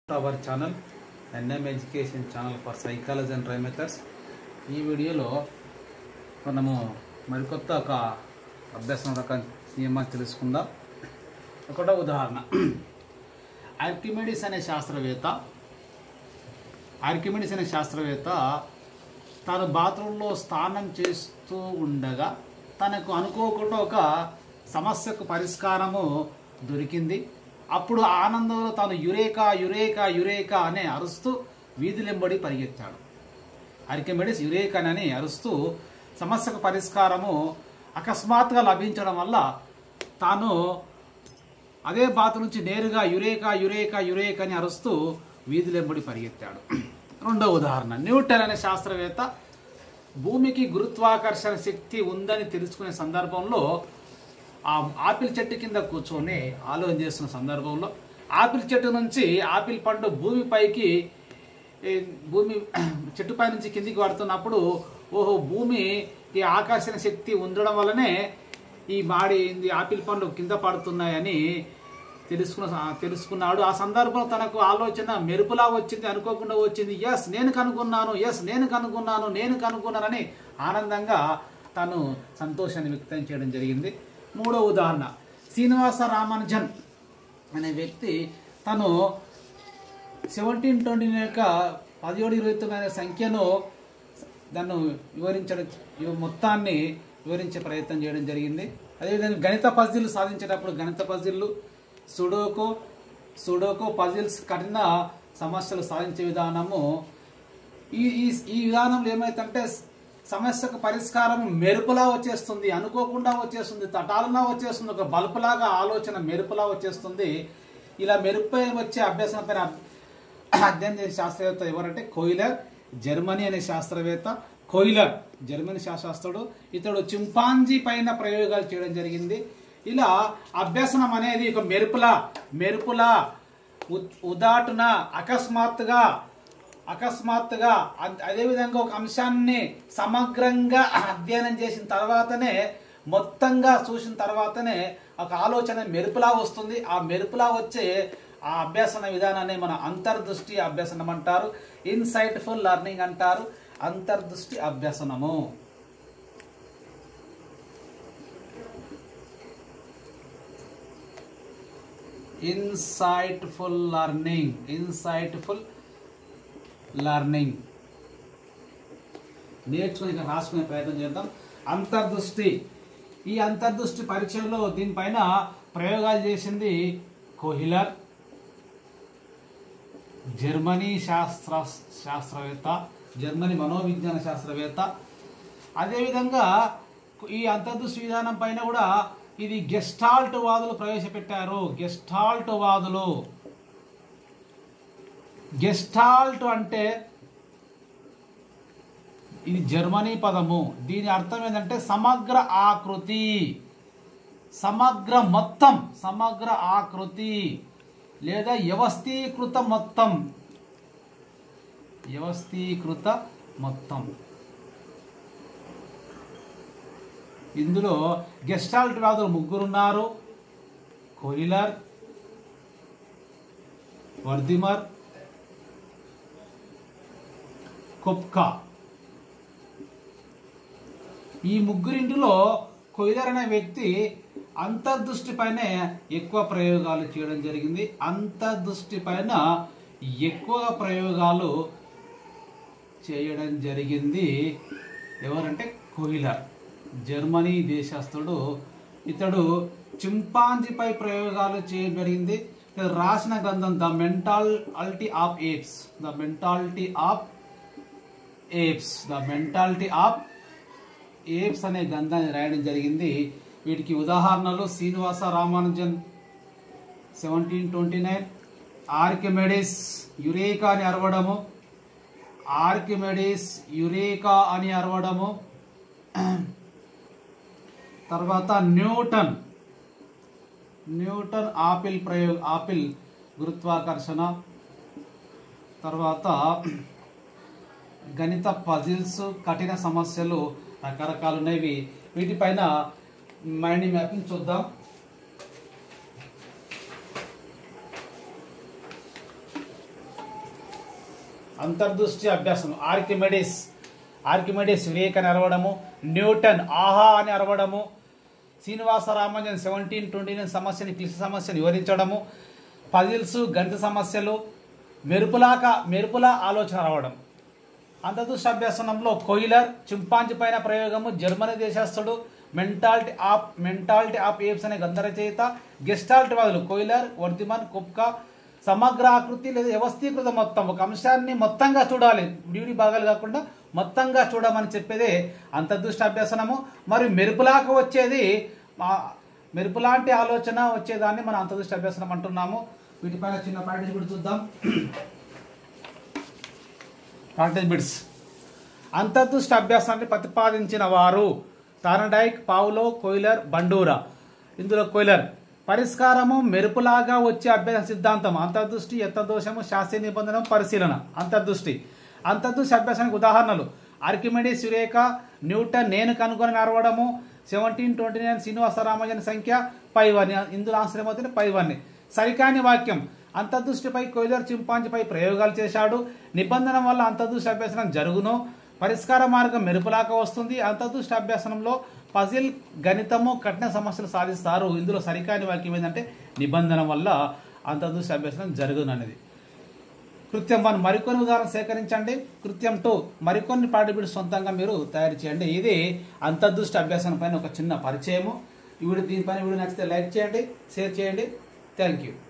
hour channel NM education channel for psychology and try methods ఈ వీడియోలో మనము మరికొత్త ఒక అభ్యాసం రకం నియమాన్ని తెలుసుకుందాం ఒకటో ఉదాహరణ ఆర్కిమెడిస్ అనే శాస్త్రవేత్త ఆర్కిమెడిస్ అనే శాస్త్రవేత్త తాను బాత్రూంలో స్నానం చేస్తూ ఉండగా తనకు అనుకోకుండా ఒక సమస్యకు పరిష్కారము దొరికింది అప్పుడు ఆనందంలో తాను యురేకా యురేకా యురేకా అనే అరుస్తూ వీధులెంబడి పరిగెత్తాడు ఆర్కిమెడిస్ యురేకా అని అరుస్తూ సమస్యకు పరిష్కారము అకస్మాత్తుగా లభించడం వల్ల తాను అదే బాతు నుంచి నేరుగా యురేకా యురేకా యురేకా అని అరుస్తూ వీధులెంబడి పరిగెత్తాడు రెండో ఉదాహరణ న్యూటన్ అనే శాస్త్రవేత్త భూమికి గురుత్వాకర్షణ శక్తి ఉందని తెలుసుకునే సందర్భంలో ఆ ఆపిల్ చెట్టు కింద కూర్చొని ఆలోచన చేస్తున్న సందర్భంలో ఆపిల్ చెట్టు నుంచి ఆపిల్ పండు భూమిపైకి ఈ భూమి చెట్టుపై నుంచి కిందికి పడుతున్నప్పుడు ఓహో భూమికి ఆకర్షణ శక్తి ఉండడం వల్లనే ఈ మాడి ఈ ఆపిల్ పండ్లు కింద పడుతున్నాయని తెలుసుకున్న తెలుసుకున్నాడు ఆ సందర్భంలో తనకు ఆలోచన మెరుపులా వచ్చింది అనుకోకుండా వచ్చింది ఎస్ నేను కనుక్కున్నాను ఎస్ నేను కనుక్కున్నాను నేను కనుక్కున్నానని ఆనందంగా తను సంతోషాన్ని వ్యక్తం చేయడం జరిగింది మూడో ఉదాహరణ శ్రీనివాస రామానుజన్ అనే వ్యక్తి తను సెవెంటీన్ ట్వంటీ యొక్క పదిహేడు ఇరవై తొమ్మిది అనే సంఖ్యను దాన్ని వివరించడం ఇవ మొత్తాన్ని వివరించే ప్రయత్నం చేయడం జరిగింది అదేవిధంగా గణిత పజిల్ సాధించేటప్పుడు గణిత పజిల్లు సుడోకో సుడోకో పజిల్స్ కఠిన సమస్యలు సాధించే విధానము ఈ ఈ ఈ విధానంలో ఏమైతుందంటే సమస్యకు పరిష్కారం మెరుపులా వచ్చేస్తుంది అనుకోకుండా వచ్చేస్తుంది తటాలనా వచ్చేస్తుంది ఒక బల్బులాగా ఆలోచన మెరుపులా వచ్చేస్తుంది ఇలా మెరుపై వచ్చే అభ్యాసం పైన అధ్యయనం చేసే శాస్త్రవేత్త ఎవరంటే కోయిలర్ జర్మనీ అనే శాస్త్రవేత్త కోయిలర్ జర్మనీ శాస్త్రవేత్తడు ఇతడు చింపాంజీ పైన ప్రయోగాలు చేయడం జరిగింది ఇలా అభ్యసనం అనేది ఒక మెరుపులా మెరుపులా ఉ- ఉదాటున అకస్మాత్తుగా అకస్మాత్తుగా అ- అదేవిధంగా ఒక అంశాన్ని సమగ్రంగా అధ్యయనం చేసిన తర్వాతనే మొత్తంగా చూసిన తర్వాతనే ఒక ఆలోచన మెరుపులా వస్తుంది ఆ మెరుపులా వచ్చే ఆ అభ్యసన విధానాన్ని మన అంతర్దృష్టి అభ్యసనం అంటారు ఇన్సైట్ఫుల్ లెర్నింగ్ అంటారు అంతర్దృష్టి అభ్యసనము ఇన్సైట్ఫుల్ లెర్నింగ్ ఇన్సైట్ఫుల్ లెర్నింగ్ నేర్చుకుని ఇక్కడ రాసుకునే ప్రయత్నం చేద్దాం అంతర్దృష్టి ఈ అంతర్దృష్టి పరీక్షల్లో దీనిపైన ప్రయోగాలు చేసింది కోహిలర్ జర్మనీ శాస్త్ర శాస్త్రవేత్త జర్మనీ మనోవిజ్ఞాన శాస్త్రవేత్త అదేవిధంగా ఈ అంతర్దృష్టి విధానం పైన కూడా ఇది గెస్టాల్ట్ వాదులు ప్రవేశపెట్టారు గెస్టాల్ట్ వాదులు గెస్టాల్ట్ అంటే ఇది జర్మనీ పదము దీని అర్థం ఏంటంటే సమగ్ర ఆకృతి సమగ్ర మొత్తం సమగ్ర ఆకృతి లేదా వ్యవస్థీకృత మొత్తం వ్యవస్థీకృత మొత్తం ఇందులో గెస్టాల్ట్ వ్యాధులు ముగ్గురున్నారు కోయిలర్ వర్దిమర్ కొప్కా ఈ ముగ్గురింటిలో కొయిలర్ అనే వ్యక్తి అంతర్దృష్టి పైన ఎక్కువ ప్రయోగాలు చేయడం జరిగింది అంతర్దృష్టి పైన ఎక్కువ ప్రయోగాలు చేయడం జరిగింది ఎవరంటే కోయిలర్ జర్మనీ దేశస్థుడు ఇతడు చింపాంజీపై ప్రయోగాలు చేయడం జరిగింది ఇతడు రాసిన గ్రంథం the mentality of apes the mentality of apes the mentality of apes అనే గ్రంథాన్ని రాయడం జరిగింది వీటికి ఉదాహరణలు Srinivasa Ramanujan seventeen twenty nine Archimedes eureka అని అరవడము ఆర్కిమెడిస్ యురేకా అని అరవడము తర్వాత న్యూటన్ న్యూటన్ ఆపిల్ ప్రయోగ ఆపిల్ గురుత్వాకర్షణ తర్వాత గణిత పజిల్స్ కఠిన సమస్యలు రకరకాలు ఉన్నవి వీటిపైన మైండ్ మ్యాపింగ్ చూద్దాం అంతర్దృష్టి అభ్యాసం ఆర్కిమెడిస్ ఆర్కిమెడిస్ వివేక్ అని అరవడము న్యూటన్ ఆహా అని అరవడము Srinivasa Ramanujan seventeen twenty nine సమస్యని క్లిష్ట సమస్యను వివరించడము పజిల్స్ గణిత సమస్యలు మెరుపులాక మెరుపులా ఆలోచన రావడం అంతర్దృష్టి అభ్యాసనంలో కోయిలర్ చింపాంజీ పైన ప్రయోగము జర్మనీ దేశస్థుడు mentality of mentality of apes అనే గ్రంథ రచయిత గెస్టాల్ట్ వాదులు కోయిలర్ వర్ధిమన్ కుప్కా సమగ్ర ఆకృతి లేదా వ్యవస్థీకృత మొత్తం ఒక అంశాన్ని మొత్తంగా చూడాలి విడివిడి భాగాలు కాకుండా మొత్తంగా చూడమని చెప్పేదే అంతర్దృష్టి అభ్యాసనము మరియు మెరుపులాక వచ్చేది ఆ, మెరుపులాంటి ఆలోచన వచ్చేదాన్ని మనం అంతర్దృష్టి అభ్యాసనం అంటున్నాము వీటిపైన చిన్న ప్రాక్టీస్ కూడా చూద్దాం ప్రాక్టీస్ బిడ్స్ అంతర్దృష్టి అభ్యాసాన్ని ప్రతిపాదించిన వారు తారడైక్ పావులో కోయిలర్ బండూరా ఇందులో కోయిలర్ పరిష్కారము మెరుపులాగా వచ్చే అభ్యాస సిద్ధాంతం అంతర్దృష్టి ఎత్తదోషము శాస్త్రీయ నిబంధన పరిశీలన అంతర్దృష్టి అంతర్దృష్టి అభ్యాసానికి ఉదాహరణలు ఆర్కిమెడిస్ యురేక న్యూటన్ నేను కనుగొని నరవడము seventeen twenty nine Srinivasa Ramanujan సంఖ్య పై వన్ ఇందులో ఆన్సర్ ఏమవుతుంది పై వన్ సరికాని వాక్యం అంతర్దృష్టిపై కోయిలర్ చింపాంజీపై ప్రయోగాలు చేశాడు నిబంధన వల్ల అంతర్దృష్టి అభ్యాసనం జరుగును పరిష్కార మార్గం మెరుపులాగా వస్తుంది అంతర్దృష్టి అభ్యాసనంలో పజిల్ గణితము కఠిన సమస్యలు సాధిస్తారు ఇందులో సరికాని వాక్యం ఏంటంటే నిబంధన వల్ల అంతర్దృష్టి అభ్యాసనం జరుగును అనేది కృత్యం వన్ మరికొన్ని ఉదాహరణ సేకరించండి కృత్యం టూ మరికొన్ని పాఠబిడ్స్ సొంతంగా మీరు తయారు చేయండి ఇది అంతర్దృష్టి అభ్యాసం పైన ఒక చిన్న పరిచయము ఈ వీడియో దీనిపైన వీడియో నచ్చితే లైక్ చేయండి షేర్ చేయండి థ్యాంక్ యూ